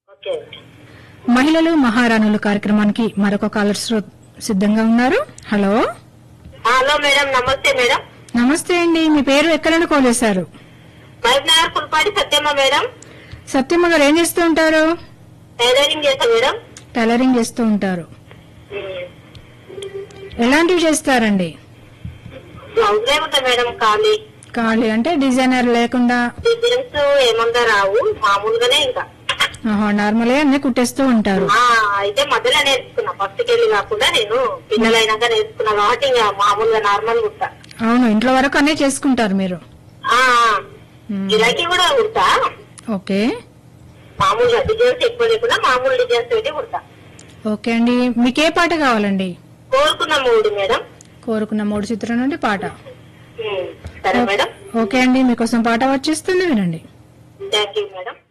Okay మహిళలు మహారాణులు కార్యక్రమానికి మరొక కాలర్ శ్రో- సిద్ధంగా ఉన్నారు హలో హలో మేడం నమస్తే మేడం నమస్తే అండి మీ పేరు ఎక్కడ నుండి కాల్ చేశారు మహబూబ్నగర్ పుల్పాటి సత్యమ్మ మేడం సత్యమ్మ గారు ఏం చేస్తూ ఉంటారు టైలరింగ్ చేస్తాం మేడం టైలరింగ్ చేస్తూ ఉంటారు ఎలాంటివి చేస్తారండి బ్లౌజ్ ఉంటాయి మేడం ఖాళీ ఖాళీ అంటే డిజైనర్ లేకుండా డిజైన్స్ ఏమంతా రావు మామూలుగానే ఇంకా నార్మల్ గా అన్ని కుట్టేస్తూ ఉంటారు ఆ అయితే మధ్యలో నేర్చుకున్నా ఫస్ట్ కెళ్ళి కాకుండా నేను పిల్లలైనాక నేర్చుకున్నా కాబట్టి ఇంకా మామూలుగా నార్మల్ కుట్టా అవును ఇంట్లో వరకు అన్నీ చేసుకుంటారు మీరు ఆ, మ్మ్. గిరాకీ కూడా కుడతా ఓకే మామూలుగా డిజైన్స్ ఎక్కువ లేకుండా మామూలు డిజైన్స్ పెట్టి కుడతా ఓకే అండి మీకు ఏ పాట కావాలండి కోరుకున్న మూడు మేడం కోరుకున్న మూడు చిత్రం నుండి పాట మ్మ్. సరే మేడం ఓకే అండి మీకోసం పాట వచ్చేస్తుంది వినండి థ్యాంక్ యూ మేడం